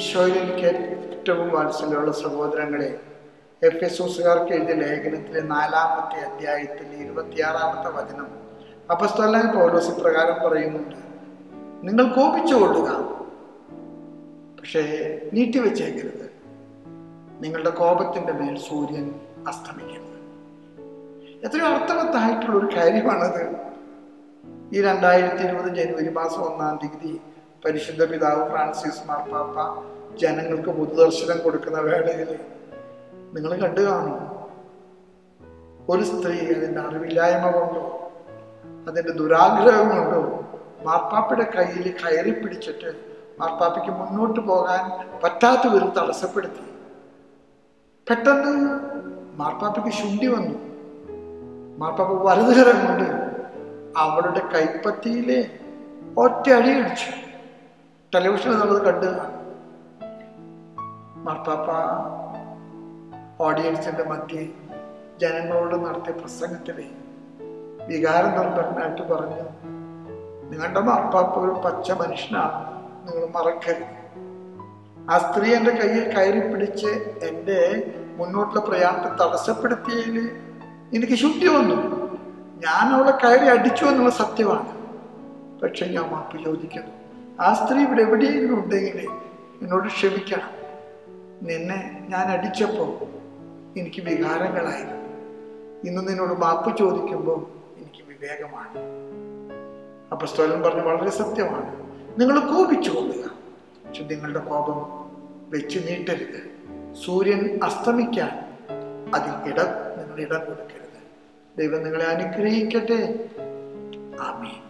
ഈശോയിൽ എനിക്ക് ഏറ്റവും വാത്സല്യമുള്ള സഹോദരങ്ങളെ എഫ് എസ് ഓസുകാർക്ക് എഴുതിയ ലേഖനത്തിലെ നാലാമത്തെ അധ്യായത്തിലെ ഇരുപത്തിയാറാമത്തെ വചനം അപസ്തോലൻ പൗലോസ് ഇപ്രകാരം പറയുന്നുണ്ട് നിങ്ങൾ കോപിച്ചുകൊള്ളുക പക്ഷേ നീട്ടിവെച്ചേക്കരുത് നിങ്ങളുടെ കോപത്തിന്റെ മേൽ സൂര്യൻ അസ്തമിക്കരുത് എത്രയോ അർത്ഥവത്തായിട്ടുള്ള ഒരു കാര്യമാണത് ഈ രണ്ടായിരത്തി ഇരുപത് ജനുവരി മാസം ഒന്നാം തീയതി പരിശുദ്ധ പിതാവ് ഫ്രാൻസിസ് മാർപ്പാപ്പ ജനങ്ങൾക്ക് പൊതുദർശനം കൊടുക്കുന്ന വേളയിൽ നിങ്ങൾ കണ്ടു കാണും ഒരു സ്ത്രീ അതിൻ്റെ അറിവില്ലായ്മ കൊണ്ടോ അതിൻ്റെ ദുരാഗ്രഹം കൊണ്ടോ മാർപ്പാപ്പയുടെ കയ്യിൽ കയറി പിടിച്ചിട്ട് മാർപ്പാപ്പയ്ക്ക് മുന്നോട്ട് പോകാൻ പറ്റാത്ത വിധം തടസ്സപ്പെടുത്തി പെട്ടെന്ന് മാർപ്പാപ്പയ്ക്ക് ശുണ്ടി വന്നു മാർപ്പാപ്പ വലതുകരം കൊണ്ട് അവളുടെ കൈപ്പത്തിയിലെ ഒറ്റ അടി അടിച്ചു ടെലിവിഷനിൽ നമ്മളത് കണ്ടു കാണും. മാർപ്പാപ്പ ഓഡിയൻസിന്റെ മധ്യേ ജനങ്ങളോട് നടത്തിയ പ്രസംഗത്തിലെ വികാരം നിർഭരനായിട്ട് പറഞ്ഞു നിങ്ങളുടെ മാർപ്പാപ്പ ഒരു പച്ച മനുഷ്യനാണ് നിങ്ങൾ മറക്കരുത് ആ സ്ത്രീ എൻ്റെ കയ്യിൽ കയറി പിടിച്ച് എൻ്റെ മുന്നോട്ടുള്ള പ്രയാണത്തെ തടസ്സപ്പെടുത്തിയതിൽ എനിക്ക് ശുദ്ധി വന്നു ഞാൻ അവളെ കയറി അടിച്ചു എന്നുള്ള സത്യമാണ് പക്ഷെ ഞാൻ മാപ്പ് ചോദിക്കുന്നു ആ സ്ത്രീ ഇവിടെ എവിടെയെങ്കിലും ഉണ്ടെങ്കിൽ എന്നോട് ക്ഷമിക്കണം നിന്നെ ഞാൻ അടിച്ചപ്പോൾ എനിക്ക് വികാരങ്ങളായിരുന്നു ഇന്ന് നിന്നോട് മാപ്പ് ചോദിക്കുമ്പോൾ എനിക്ക് വിവേകമാണ് അപ്പസ്തോലൻ പറഞ്ഞു വളരെ സത്യമാണ് നിങ്ങൾ കോപിച്ചു കൊള്ളുക പക്ഷെ നിങ്ങളുടെ കോപം വെച്ച് നീട്ടരുത് സൂര്യൻ അസ്തമിക്കാൻ അതിൽ ഇടം നിങ്ങൾ ഇടം കൊടുക്കരുത് ദൈവം നിങ്ങളെ അനുഗ്രഹിക്കട്ടെ ആമീൻ